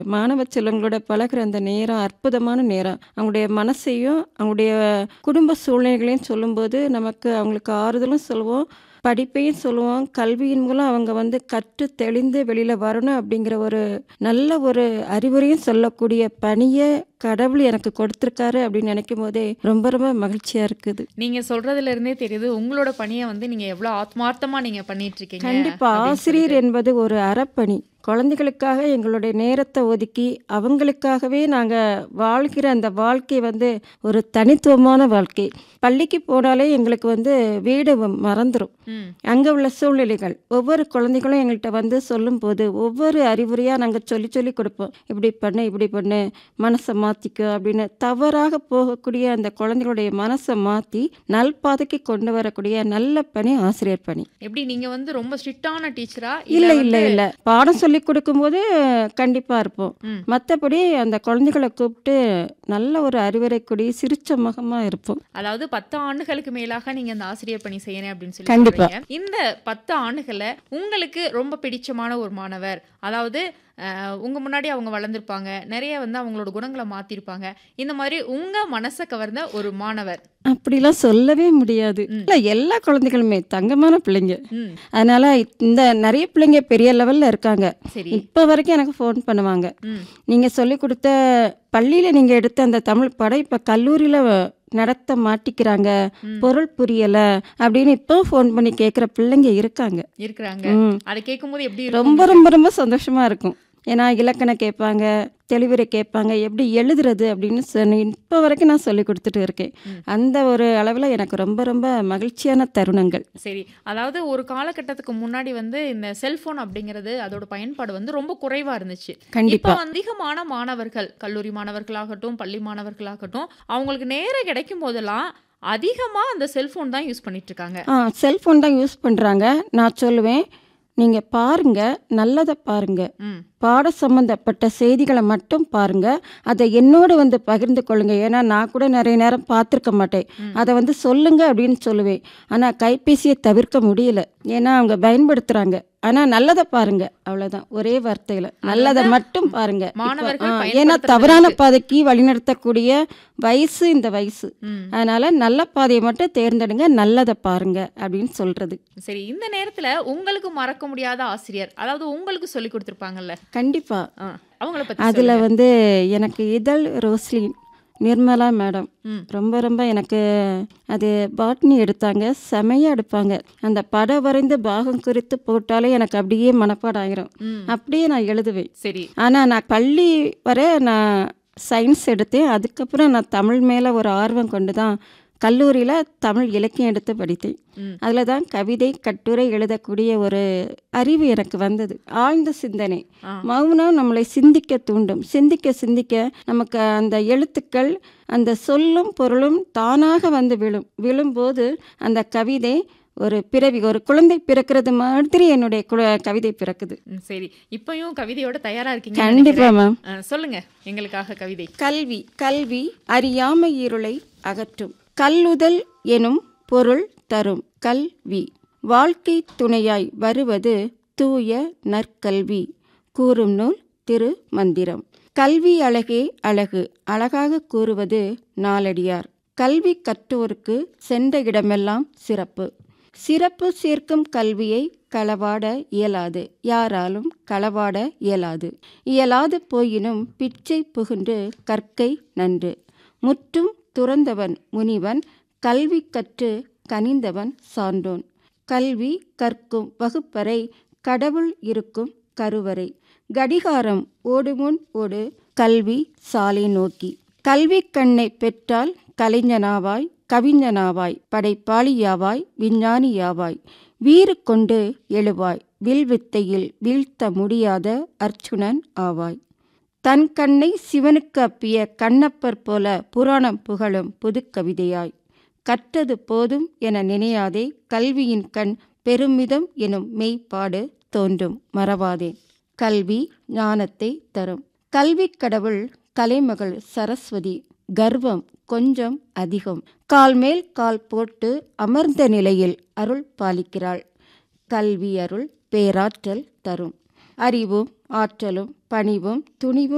மாணவ செல்வங்களோட பழகுற அந்த நேரம் அற்புதமான நேரம். அவங்களுடைய மனசையும், அவங்களுடைய குடும்ப சூழ்நிலைகளையும் சொல்லும்போது, நமக்கு அவங்களுக்கு ஆறுதலும் சொல்லுவோம். படிப்பையும் சொல்லுவோம். கல்வியின் மூலம் அவங்க வந்து கற்று தெளிந்து வெளியில வரணும் அப்படிங்கிற ஒரு நல்ல ஒரு அறிவுரையும் சொல்லக்கூடிய பணிய கடவுள் எனக்கு கொடுத்துருக்காரு அப்படின்னு நினைக்கும்போதே ரொம்ப ரொம்ப மகிழ்ச்சியா இருக்குது. நீங்க சொல்றதுல இருந்தே தெரியுது, உங்களோட பணிய வந்து நீங்க எவ்வளோ ஆத்மார்த்தமா நீங்க பண்ணிட்டு இருக்கீங்க கண்டிப்பா. அப்படின்னு ஆசிரியர் சொல்லிட்டு. என்பது ஒரு அறப்பணி. குழந்தைகளுக்காக எங்களுடைய நேரத்த ஒதுக்கி, அவங்களுக்காகவே நாங்க வாழ்கிற அந்த வாழ்க்கை வந்து ஒரு தனித்துவமான வாழ்க்கை. பள்ளிக்கு போனாலே எங்களுக்கு வந்து வீடு வ மறந்துரும். ம். அங்க உள்ள சூழ்நிலைகள். ஒவ்வொரு குழந்தைகளும் எங்கள்ட்ட வந்து சொல்லும்போது, ஒவ்வொரு அறிவுரையா நாங்க சொல்லி சொல்லி கொடுப்போம். இப்படி பண்ணு, இப்படி பண்ணு, மனச மாத்திக்கோ அப்படின்னு. தவறாக போகக்கூடிய அந்த குழந்தைகளுடைய மனச மாத்தி, நல்பாதைக்கு கொண்டு வரக்கூடிய நல்ல பணி ஆசிரியர் பணி. எப்படி நீங்க வந்து ரொம்ப ஸ்ட்ரிக்ட்டான டீச்சரா? இல்ல, இல்ல இல்ல, வந்து இல்ல. பாடம் சொல்லிக் கொடுக்கும்போது கண்டிப்பா இருப்போம். ம். மத்தபடி அந்த குழந்தைகள கூப்பிட்டு நல்ல ஒரு அறிவுரை கூடி சிரிச்ச முகமா இருப்போம். அதாவது 10 ஆண்டுகளுக்கு மேலாக நீங்க அந்த ஆசிரியர் பணி செய்யறேன் அப்படின்னு சொல்லி கண்டிப்பா. சொல்றீங்க. இந்த 10 ஆண்டுகள்ல உங்களுக்கு ரொம்ப பிடிச்சமான ஒரு மாணவர், அதாவது அ உங்க முன்னாடி அவங்க வளர்ந்திருப்பாங்க. நெறைய வந்து அவங்களோட குணங்கள மாத்திருப்பாங்க. இந்த மாதிரி உங்க மனச கவர்ந்த ஒரு மாணவர். அப்படிலாம் சொல்லவே முடியாது. ம். இல்ல எல்லா குழந்தைகளுமே தங்கமான பிள்ளைங்க. ம். அதனால இந்த நெறைய பிள்ளைங்க பெரிய லெவல்ல இருக்காங்க. சரி. இப்ப வரைக்கும் எனக்கு ஃபோன் பண்ணுவாங்க. ம். நீங்க சொல்லிக் கொடுத்த பள்ளியில நீங்க எடுத்த அந்த தமிழ் பாடம் இப்ப கல்லூரியில நடத்த மாட்டிக்கிறாங்க. ம். பொருள் புரியல அப்படின்னு இப்பவும் ஃபோன் பண்ணி கேட்குற பிள்ளைங்க இருக்காங்க. இருக்கிறாங்க. ம். அத கேட்கும்போது எப்படி இருக்கும் ரொம்ப உங்களுக்கு? ரொம்ப ரொம்ப சந்தோஷமா இருக்கும். ஏன்னா இலக்கணம் கேட்பாங்க, தெளிவுரை கேட்பாங்க, எப்படி எழுதுறது அப்படின்னு சொல்லி இப்ப வரைக்கும் நான் சொல்லிக் கொடுத்துட்டு இருக்கேன். ம். அந்த ஒரு அளவுல எனக்கு ரொம்ப ரொம்ப மகிழ்ச்சியான தருணங்கள். சரி. அதாவது ஒரு காலகட்டத்துக்கு முன்னாடி வந்து இந்த செல்போன் அப்படிங்கிறது அதோட பயன்பாடு வந்து ரொம்ப குறைவா இருந்துச்சு. இப்ப கண்டிப்பா. அதிகமான மாணவர்கள், கல்லூரி மாணவர்களாகட்டும், பள்ளி மாணவர்களாகட்டும், அவங்களுக்கு நேரம் கிடைக்கும் போதெல்லாம் அதிகமா அந்த செல்போன் தான் யூஸ் பண்ணிட்டு இருக்காங்க. ஆ செல்ஃபோன் தான் யூஸ் பண்றாங்க. நான் சொல்லுவேன், நீங்க பாருங்க, நல்லத பாருங்க. ம். பாட சம்பந்தப்பட்ட செய்திகள மட்டும் பாருங்க. அத என்னோட வந்து பகிர்ந்து கொள்ளுங்க. ஏன்னா நான் கூட நெறைய நேரம் பார்த்துருக்க மாட்டேன். ம். அத வந்து சொல்லுங்க அப்படின்னு சொல்லுவேன். ஆனா கைபேசிய தவிர்க்க முடியல. ஏன்னா அவங்க பயன்படுத்துறாங்க. ஆனா நல்லத பாருங்க. அவ்வளவுதான். ஒரே வார்த்தையில. நல்லத அதாவது மட்டும் பாருங்க. இப்ப மாணவர்கள் ஆ ஏன்னா பயன்படுத்துறது தவறான இருக்கு. பாதைக்கு வழிநடத்தக்கூடிய வயசு இந்த வயசு. ம். அதனால நல்ல பாதைய மட்டும் தேர்ந்தெடுங்க. நல்லத பாருங்க அப்படின்னு சொல்றது. சரி. இந்த நேரத்துல உங்களுக்கு மறக்க முடியாத ஆசிரியர், அதாவது உங்களுக்கு சொல்லிக் கொடுத்திருப்பாங்கல்ல. கண்டிப்பா. ஆ. அவங்கள பத்தி அதுல சொல்லுங்க. வந்து எனக்கு இதழ் ரோஸ்லின் நிர்மலா மேடம். ம். ரொம்ப ரொம்ப எனக்கு அது பாட்னி எடுத்தாங்க. செமையா எடுப்பாங்க. அந்த படம் வரைந்து பாகம் குறித்து போட்டாலே எனக்கு அப்படியே மனப்பாடம் ஆயிரும். ம். அப்படியே நான் எழுதுவேன். சரி. ஆனா நான் பள்ளி வரை நான் சயின்ஸ் எடுத்தேன். அதுக்கப்புறம் நான் தமிழ் மேல ஒரு ஆர்வம் கொண்டு தான் கல்லூரியில தமிழ் இலக்கியம் எடுத்து படித்தேன். ம். அதுல தான் கவிதை, கட்டுரை எழுதக்கூடிய ஒரு அறிவு எனக்கு வந்தது. ஆழ்ந்த சிந்தனை. ஆ. மௌனம் நம்மளை சிந்திக்க தூண்டும். சிந்திக்க சிந்திக்க நமக்கு அந்த எழுத்துக்கள், அந்த சொல்லும் பொருளும் தானாக வந்து விழும். விழும்போது அந்த கவிதை ஒரு பிறவி ஒரு குழந்தை பிறக்கிறது மாதிரி என்னுடைய குழ கவிதை பிறக்குது. ம். சரி. இப்பயும் கவிதையோட தயாரா இருக்கீங்கன்னு கண்டிப்பா நினைக்கிறேன். மேம். ஆ, சொல்லுங்க எங்களுக்காக கவிதை. கல்வி கல்வி அறியாமை இருளை அகற்றும். கல்லுதல் எனும் பொருள் தரும் கல்வி. வாழ்க்கை துணையாய் வருவது தூய நற்கல்வி. கூறும் நூல் திருமந்திரம். கல்வி அழகே அழகு. அழகாக கூறுவது நாலடியார். கல்வி கற்றோருக்கு சென்ற இடமெல்லாம் சிறப்பு. சிறப்பு சேர்க்கும் கல்வியை களவாட இயலாது. யாராலும் களவாட இயலாது. இயலாது போயினும் பிச்சை புகுண்டு கற்கை நன்று. முற்றும் துறந்தவன் முனிவன். கல்வி கற்று கனிந்தவன் சான்றோன். கல்வி கற்கும் வகுப்பறை கடவுள் இருக்கும் கருவறை. கடிகாரம் ஓடுமுன் ஓடு கல்வி சாலை நோக்கி. கல்விக் கண்ணைப் பெற்றால் கலைஞனாவாய் கவிஞனாவாய் படைப்பாளியாவாய் விஞ்ஞானியாவாய். வீறு கொண்டு எழுவாய் வில்வித்தையில் வீழ்த்த முடியாத அர்ச்சுனன் ஆவாய். தன் கண்ணை சிவனுக்கு அப்பிய கண்ணப்பர் போல புராணம் புகழும் புதுக்கவிதையாய். கற்றது போதும் என நினையாதே கல்வியின் கண் பெருமிதம் எனும் மெய்ப்பாடு தோன்றும் மறவாதே. கல்வி ஞானத்தைத் தரும். கல்விக் கடவுள் கலைமகள் சரஸ்வதி. கர்வம் கொஞ்சம் அதிகம். கால் மேல் கால் போட்டு அமர்ந்த நிலையில் அருள் பாலிக்கிறாள். கல்வி அருள் பேராற்றல் தரும். அறிவும் ஆற்றலும் பணிவும் துணிவும்